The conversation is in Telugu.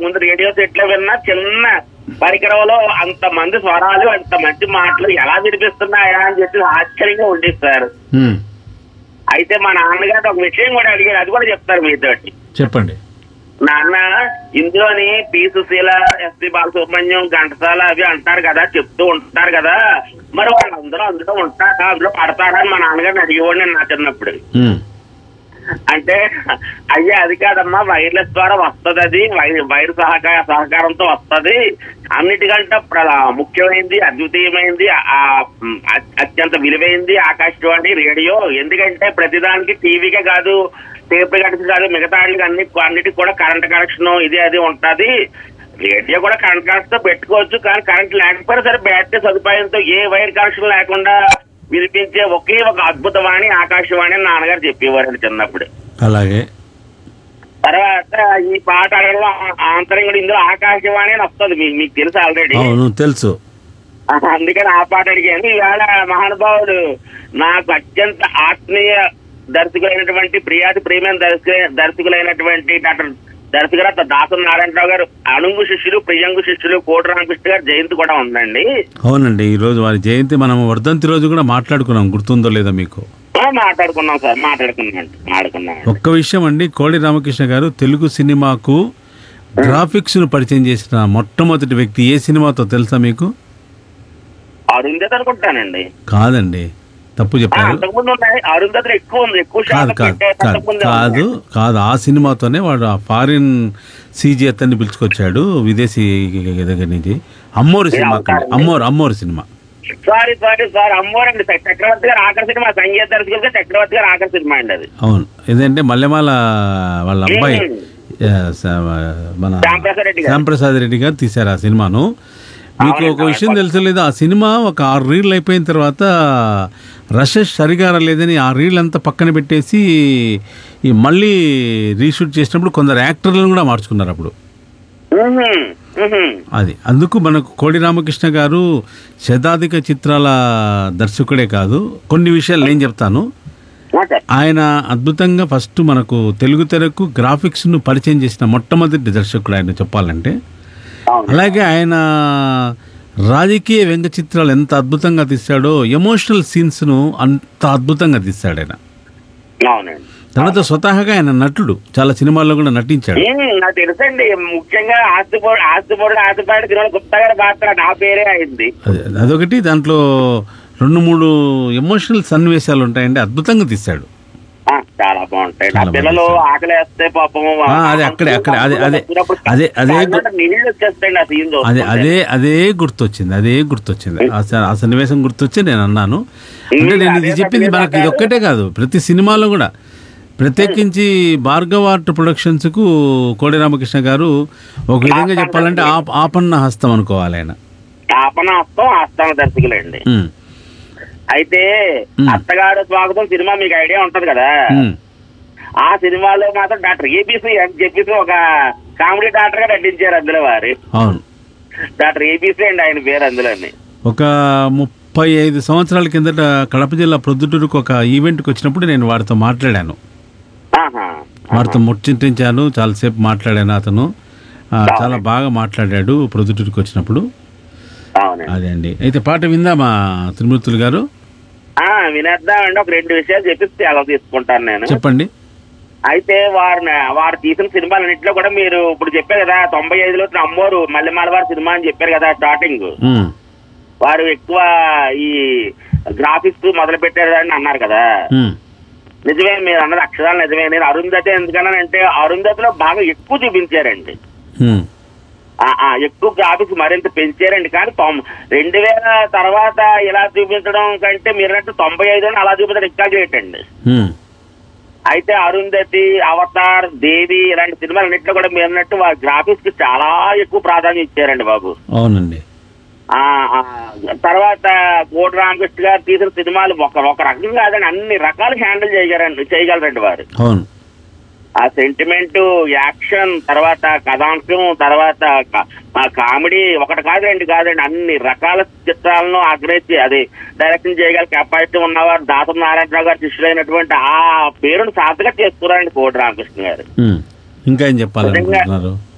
అంతకుముందు రేడియో సెట్ లో విన్నా చిన్న పరికరంలో అంత మంది స్వరాలు అంత మంచి మాటలు ఎలా వినిపిస్తున్నాయా అని చెప్పి ఆశ్చర్యంగా ఉండేది సార్ ఉమ్, అయితే మా నాన్నగారు ఒక విషయం కూడా అడిగారు అది కూడా చెప్తారు మీతోటి చెప్పండి నాన్న ఇందులోని పి సుశీల ఎస్పి బాలసుబ్రహ్మణ్యం ఘంటసాల అవి అంటారు కదా చెప్తూ ఉంటారు కదా మరి వాళ్ళందరూ అందులో ఉంటారా అందులో పడతారా అని మా నాన్నగారిని అడిగేవాడు నేను నా చిన్నప్పుడు ఉమ్, అంటే అయ్యా అది కాదమ్మా వైర్లెస్ ద్వారా వస్తుంది అది వై- వైర్ సహకార సహకారంతో వస్తది అన్నిటికంటే ప్ర- ముఖ్యమైనది అద్వితీయమైనది ఆ మ్, అ- అత్యంత విలువైంది ఆకాశవాణి రేడియో ఎందుకంటే ప్రతిదానికి టీవీకే కాదు టేప్ రికార్డ్స్ కాదు మిగతా వాటికి అన్ని అన్నిటికి కూడా కరెంట్ కనెక్షన్ ఇది అది ఉంటది రేడియో కూడా కరెంట్ కనెక్షన్ తో పెట్టుకోవచ్చు కానీ కరెంట్ లేకపోయినా సరే బ్యాటరీ సదుపాయంతో ఏ వైర్ కనెక్షన్ లేకుండా వినిపించే ఒకే ఒక అద్భుతవాణి ఆకాశవాణి అని నాన్నగారు చెప్పేవారు చిన్నప్పుడు అలాగే తర్వాత ఈ పాట అడగడం ఆంతరం కూడా ఇందులో ఆకాశవాణి అని వస్తుంది మీకు మీకు తెలుసు ఆల్రెడీ అవును తెలుసు అందుకని ఆ పాట అడిగాను ఈవేళ మహానుభావుడు నాకు అత్యంత ఆత్మీయ దర్శకులైనటువంటి ప్రియాతి ప్రియమైన దర్శక దర్శకులైనటువంటి డాక్టర్ దర్శకురాత దాసన్ నారాయణరావు గారు అణుంగు శిష్యులు ప్రియంగు శిష్యులు కోటి రామకృష్ణ గారు జయంతి కూడా ఉందండి అవునండి ఈ రోజు వారి జయంతి మనం వర్ధంతి రోజు కూడా మాట్లాడుకున్నాం గుర్తుందో లేదో మీకు ఆ, మాట్లాడుకున్నాం సార్ మాట్లాడుకున్నాం మాట్లాడుకున్నాం ఒక్క విషయం అండి కోడి రామకృష్ణ గారు తెలుగు సినిమాకు గ్రాఫిక్స్ ను పరిచయం చేసిన మొట్టమొదటి వ్యక్తి ఏ సినిమాతో తెలుసా మీకు అరుంధతి అనుకుంటానండి కాదండి తప్పు ఆ, చెప్పారు అంతకుముందు ఉన్నాయి అరుంధతి ఎక్కువ ఉంది ఎక్కువ కాదు శాతం కాదు పెట్టే కాదు అంతకుముందే కాదు ఉన్నాయి. కాదు ఆ సినిమాతోనే వాడు ఆ ఫారిన్ సీజీ అతన్ని పిలుచుకొచ్చాడు విదేశీ దగ్గర నుంచి అమ్మోరు సినిమా కండి Ammoru Ammoru cinema sorry sorry sorry అమ్మోరండి చ- చక్రవర్తి గారు ఆఖరి సినిమా సంగీత దర్శకులుగా చక్రవర్తి గారు ఆఖరి సినిమా అండి అది అవును ఏదంటే మల్లెమాల వాళ్ళ అబ్బాయి ఆ, స- మన శ్యాంప్రసాద్ రెడ్డి గారు శ్యాంప్రసాద్ రెడ్డి గారు తీశారు ఆ సినిమాను మీకు ఒక విషయం తెలుసలేదు ఆ సినిమా ఒక ఆరు రీళ్ళు అయిపోయిన తర్వాత రషెస్ సరిగా రాలేదని ఆ రీల్ అంతా పక్కన పెట్టేసి ఈ మళ్ళీ రీషూట్ చేసినప్పుడు కొందరు యాక్టర్లను కూడా మార్చుకున్నారు అప్పుడు మ్మ్హ్మ్, మ్మ్హ్మ్. అది అందుకు మనకు కోడి రామకృష్ణ గారు శతాధిక చిత్రాల దర్శకుడే కాదు కొన్ని విషయాలు నేను చెప్తాను ఓకే. ఆయన అద్భుతంగా ఫస్ట్ మనకు తెలుగు తెరకు గ్రాఫిక్స్ను పరిచయం చేసిన మొట్టమొదటి దర్శకుడు ఆయన చెప్పాలంటే అవును అలాగే ఆయన రాజకీయ వ్యంగ్య చిత్రాలు ఎంత అద్భుతంగా తీశాడో ఎమోషనల్ సీన్స్ను అంత అద్భుతంగా తీశాడు ఆయన అవునండి తర్వాత స్వతహాగా ఆయన నటుడు చాలా సినిమాల్లో కూడా నటించాడు మ్మ్, నాకు తెలుసండి ముఖ్యంగా ఆస్తిపోడు ఆస్తిపోడు ఆస్తిపాడు తిరుమల గుప్తా గారి పాత్ర నా పేరే అయింది అది- అదొకటి దాంట్లో రెండు మూడు ఎమోషనల్ సన్నివేశాలు ఉంటాయండి అద్భుతంగా తీశాడు ఆ, చాలా బాగుంటాయి ఆ చాలా పిల్లలు ఆకలి వేస్తే పాపం ఆ, అదే అక్కడే, అక్కడే, అదే, అదే, అదే, అదే గు- నీళ్ళు వచ్చేస్తాయండి ఆ సీన్ అదే అదే అదే గుర్తొచ్చింది అదే గుర్తొచ్చింది ఆ స- ఆ సన్నివేశం గుర్తొచ్చి నేను అన్నాను అంటే నేను ఇది చెప్పింది మనకి ఇది ఒక్కటే కాదు ప్రతి సినిమాలో కూడా ప్రత్యేకించి భార్గవ ఆర్ట్ ప్రొడక్షన్స్ కు కోడి రామకృష్ణ గారు ఒక విధంగా చెప్పాలంటే ఆప ఆపన్న హస్తం అనుకోవాలి ఆయన ఆపనాస్తం ఆస్థాన దర్శకులండి ఉమ్, అయితే మ్మ్. అత్తగారు స్వాగతం సినిమా మీకు ఐడియా ఉంటది కదా ఉమ్, ఆ సినిమాలో మాత్రం డాక్టర్ ఏబీసీ అని చెప్పేసి ఒక కామెడీ డాక్టర్ గా నటించారు అందులో వారు అవును డాక్టర్ ఏబీసీ అండి ఆయన పేరు అందులోని ఒక ముప్పై ఐదు సంవత్సరాల కిందట కడప జిల్లా ప్రొద్దుటూరుకు ఒక ఈవెంట్కి వచ్చినప్పుడు నేను వారితో మాట్లాడాను ఆహా. వారితో ముచ్చటించాను చాలాసేపు మాట్లాడాను అతను ఆ, చాలా బాగా మాట్లాడాడు ప్రొద్దుటూరుకి వచ్చినప్పుడు అవునండి అదే అండి అయితే పాట విందామా త్రిమూర్తులు గారు ఆ వినేద్దామండి ఒక రెండు విషయాలు చెప్పిస్తే అలా తీసుకుంటాను నేను చెప్పండి అయితే వారిని వారు తీసిన సినిమాలన్నింటిలో కూడా మీరు ఇప్పుడు చెప్పారు కదా తొంభై ఐదులో అమ్మోరు మల్లెమాల వారి సినిమా అని చెప్పారు కదా స్టార్టింగ్ ఉమ్, వారు ఎక్కువ ఈ గ్రాఫిక్స్ మొదలు పెట్టారు అని అన్నారు కదా ఉమ్, నిజమే మీరు అన్నది అక్షరాలు నిజమే నేను అరుంధతి ఎందుకన్నానంటే అరుంధతిలో బాగా ఎక్కువ చూపించారండి ఉమ్, ఆ, ఆ, ఎక్కువ గ్రాఫిక్స్ మరింత పెంచారండి కానీ తొం- రెండు వేల తర్వాత ఇలా చూపించడం కంటే మీరన్నట్టు తొంభై ఐదు అలా చూపించడం ఇంకా గ్రేట్ అండి ఉమ్, అయితే అరుంధతి అవతార్ దేవి ఇలాంటి సినిమాలు అన్నింటిలో కూడా మీరు అన్నట్టు వారి గ్రాఫిక్స్ కి చాలా ఎక్కువ ప్రాధాన్యం ఇచ్చారండి బాబు అవునండి ఆ ఆ, తర్వాత కోటి రామకృష్ణ గారు తీసిన సినిమాలు ఒక ఒక రకం కాదండి అన్ని రకాలు హ్యాండిల్ చేయగలండి చేయగలరండి వారు అవును ఆ సెంటిమెంట్ యాక్షన్ తర్వాత కథాంశం తర్వాత క- ఆ కామెడీ ఒకటి కాదు రెండు కాదండి అన్ని రకాల చిత్రాలను ఆగ్రహించి అది డైరెక్షన్ చేయగల కెపాసిటీ ఉన్నవారు దాసం నారాయణరావు గారు శిష్యులైనటువంటి ఆ పేరును సార్థగా చేసుకున్నారండి కోటి రామకృష్ణ గారు ఉమ్, ఇంకా ఏం చెప్పాలనుకుంటున్నారు